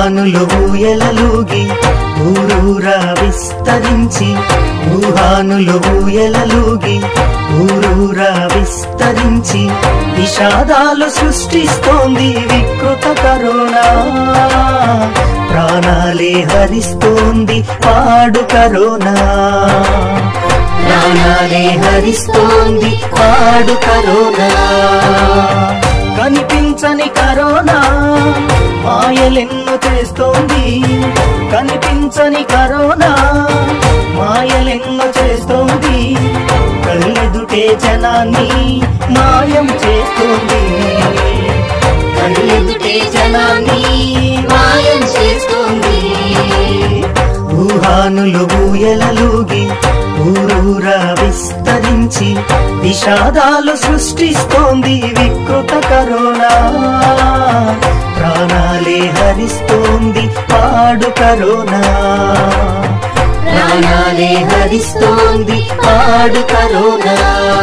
వుహానులో ఊయలలూగి ఊరూరా విస్తరించి వుహానులో ఊయలలూగి ఊరూరా విస్తరించి విషాదాలు సృష్టిస్తోంది వికృత కరోనా ప్రాణాలే హరిస్తోంది పాడు కరోనా ప్రాణాలే హరిస్తోంది పాడు కరోనా కనిపించని కరోనా మాయలెన్నో చేస్తోంది కనిపించని కరోనా మాయలెన్నో చేస్తోంది కళ్ళెదుటే జనాన్ని మాయం చేస్తోంది కళ్ళెదుటే జనాన్ని మాయం చేస్తోంది ఊహానులు ఊయలలూగి ఊరూరా విస్తరించి విషాదాలు సృష్టిస్తోంది వికృత కరోనా ప్రాణాలే హరిస్తోంది పాడు కరోనా ప్రాణాలే హరిస్తోంది పాడు కరోనా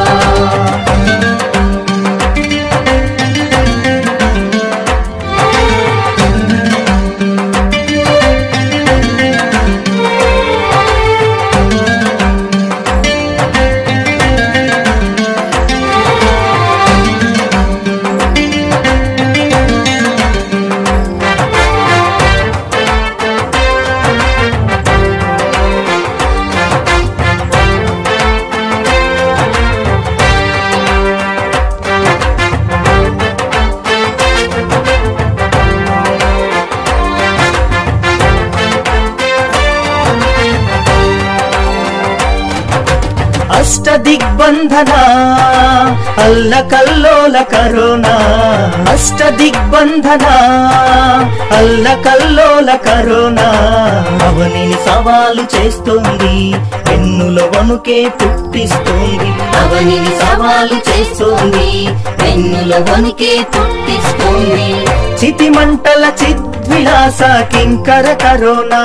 అష్ట దిగ్బంధన అల్ల కల్లోల కరోనా అష్ట దిగ్బంధన అల్ల కల్లోల కరోనా అవనిని సవాలు చేస్తోంది పెన్నుల వణుకే పుట్టిస్తోంది అవనిని సవాలు చేస్తోంది పెన్నుల వణికే పుట్టిస్తోంది చితి మంటల చిద్విలాస కింకర కరోనా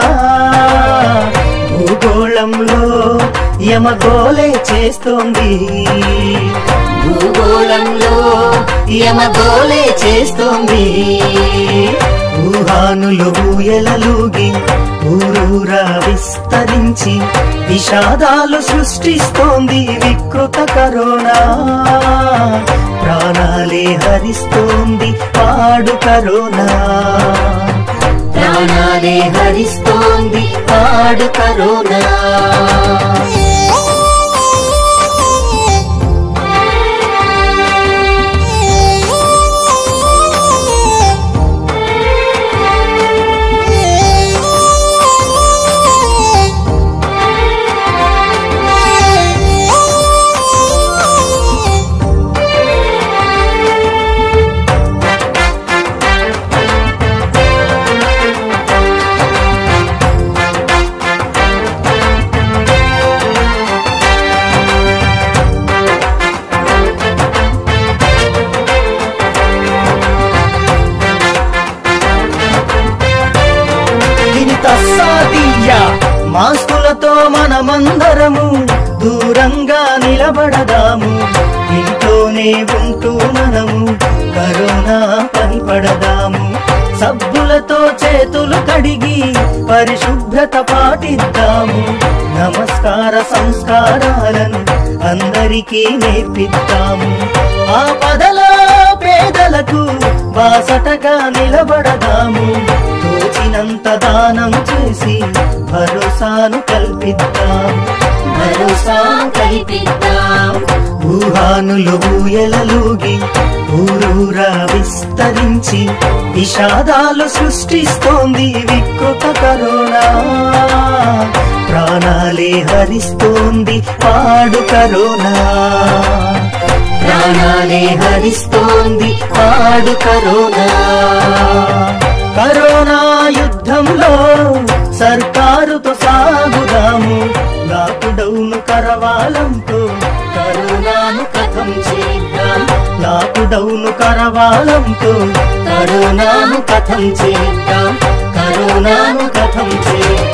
భూగోళంలో యమగోలే చేస్తోంది భూగోళంలో యమగోలే చేస్తోంది ఊహానులు ఊయలలూగి ఊరూరా విస్తరించి విషాదాలు సృష్టిస్తోంది వికృత కరోనా ప్రాణాలే హరిస్తోంది పాడు కరోనా ప్రాణాలే హరిస్తోంది పాడు కరోనా ఇది తస్సాదీయ మాస్కులతో మనమందరము దూరంగా నిలబడదాము ఇంట్లోనే ఉంటూ మనము కరోనా పనిపడదాము సబ్బులతో చేతులు కడిగి పరిశుభ్రత పాటిద్దాము నమస్కార సంస్కారాలను అందరికీ నేర్పిద్దాము ఆపదలో పేదలకు బాసటగా నిలబడదాము తోచినంత దానం చేసి భరోసాను కల్పిద్దాం భరోసా కల్పిద్దాం ఊహానులు ఊయలలూగి ఊరూరా విస్తరించి విషాదాలు సృష్టిస్తోంది వికృత కరోనా ప్రాణాలే హరిస్తోంది పాడు కరోనా ప్రాణాలే హరిస్తోంది పాడు కరోనా కరోనా యుద్ధంలో సర్కారుతో సాగుదాము లాక్డౌన్ కరవాలంతో కరోనాను కథం చేద్దాం లాక్డౌన్ కరవాలంతో కరోనాను కథం చేద్దాం కరోనాను కథం చేద్దాం